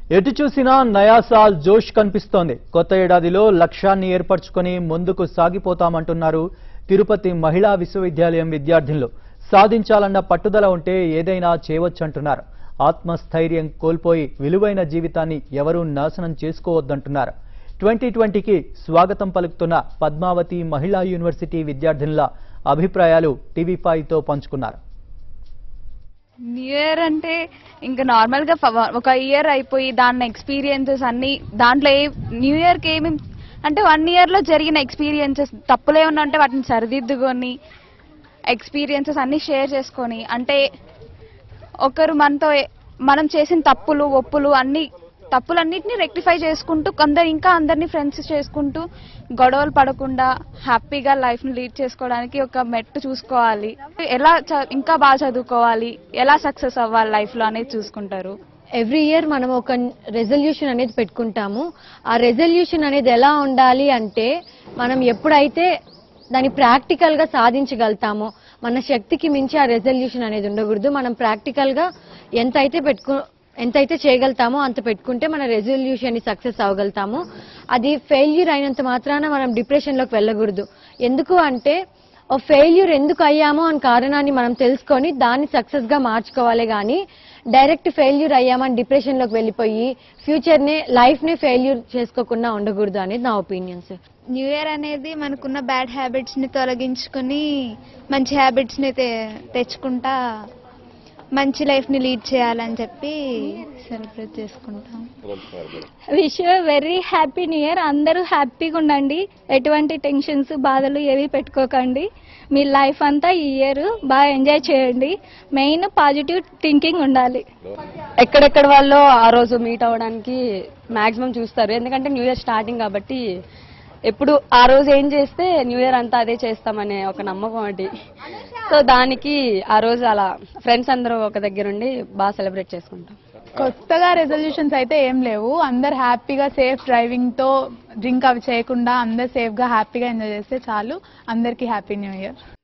ఎటు చూసినా నయా సాల్ జోష్ కనిపిస్తోంది కొత్త ఏడాదిలో లక్ష్యాన్ని ఏర్పరచుకొని ముందుకు సాగిపోతామంటున్నారు తిరుపతి మహిళా విశ్వవిద్యాలయం విద్యార్థినులు సాధించాలన్న పట్టుదల ఉంటే ఏదైనా చేయవచ్చంటున్నారు ఆత్మస్థైర్యం కోల్పోయి విలువైన జీవితాన్ని ఎవరూ నాశనం చేసుకోవద్దంటున్నారు ట్వంటీ ట్వంటీకి స్వాగతం పలుకుతున్న పద్మావతి మహిళా యూనివర్సిటీ విద్యార్థినుల అభిప్రాయాలు టీవీ తో పంచుకున్నారు న్యూ ఇయర్ అంటే ఇంకా నార్మల్ గా ఫవ- ఒక ఇయర్ అయిపోయి దాని ఎక్స్పీరియన్సెస్ అన్ని దాంట్లో ఏ న్యూ ఇయర్ కి ఏమి అంటే వన్ ఇయర్ లో జరిగిన ఎక్స్పీరియన్సెస్ తప్పులు ఏమన్నా ఉంటే వాటిని సరిదిద్దుకొని ఎక్స్పీరియన్సెస్ అన్ని షేర్ చేసుకొని అంటే ఒకరు మనతో ఏ- మనం చేసిన తప్పులు ఒప్పులు అన్ని తప్పులన్నిటిని రెక్టిఫై చేసుకుంటూ కొందరు ఇంకా అందరినీ ఫ్రెండ్స్ చేసుకుంటూ గొడవలు పడకుండా హ్యాపీగా లైఫ్ ని లీడ్ చేసుకోవడానికి ఒక మెట్టు చూసుకోవాలి ఎలా చ- ఇంకా బాగా చదువుకోవాలి ఎలా సక్సెస్ అవ్వాలి లైఫ్ లో అనేది చూసుకుంటారు ఎవ్రీ ఇయర్ మనం ఒక రెజల్యూషన్ అనేది పెట్టుకుంటాము ఆ రెజల్యూషన్ అనేది ఎలా ఉండాలి అంటే మనం ఎప్పుడైతే దాన్ని ప్రాక్టికల్ గా సాధించగలుగుతామో మన శక్తికి మించి ఆ రెజల్యూషన్ అనేది ఉండకూడదు మనం ప్రాక్టికల్ గా ఎంతైతే పెట్టుకు ఎంతైతే చేయగలుగుతామో అంత పెట్టుకుంటే మన రెజల్యూషన్ ని సక్సెస్ అవ్వగలుగుతాము అది ఫెయిల్యూర్ అయినంత మాత్రాన మనం డిప్రెషన్ లోకి వెళ్ళకూడదు ఎందుకు అంటే ఓ ఫెయిల్యూర్ ఎందుకు అయ్యామో అని కారణాన్ని మనం తెలుసుకొని దాన్ని సక్సెస్ గా మార్చుకోవాలి కానీ డైరెక్ట్ ఫెయిల్యూర్ అయ్యామని డిప్రెషన్ లోకి వెళ్ళిపోయి ఫ్యూచర్ నే లైఫ్ నే ఫెయిల్యూర్ చేసుకోకుండా ఉండకూడదు అనేది నా ఒపీనియన్ సార్ న్యూ ఇయర్ అనేది మనకున్న బ్యాడ్ హ్యాబిట్స్ ని తొలగించుకుని మంచి హ్యాబిట్స్ ని తె- తెచ్చుకుంటా మంచి లైఫ్ ని లీడ్ చేయాలని చెప్పి సెలబ్రేట్ చేసుకుంటాం wish very happy new year అందరూ హ్యాపీగా ఉండండి ఎటువంటి టెన్షన్స్ బాధలు ఏవి పెట్టుకోకండి మీ లైఫ్ అంతా ఈ ఇయర్ బాగా ఎంజాయ్ చేయండి మెయిన్ పాజిటివ్ థింకింగ్ ఉండాలి ఎక్కడెక్కడ వాళ్ళు ఆ రోజు మీట్ అవ్వడానికి మాక్సిమం చూస్తారు ఎందుకంటే న్యూ ఇయర్ స్టార్టింగ్ కాబట్టి ఎప్పుడు ఆ రోజు ఏం చేస్తే న్యూ ఇయర్ అంతా అదే చేస్తామనే ఒక నమ్మకం ఒకటి సో దానికి ఆ రోజు అలా ఫ్రెండ్స్ అందరూ ఒక దగ్గర ఉండి బాగా సెలబ్రేట్ చేసుకుంటాం కొత్తగా రెజల్యూషన్స్ అయితే ఏం లేవు అందరు హ్యాపీగా సేఫ్ డ్రైవింగ్ తో డ్రింక్ అవి చేయకుండా అందరు సేఫ్ గా హ్యాపీగా ఎంజాయ్ చేస్తే చాలు అందరికి హ్యాపీ న్యూ ఇయర్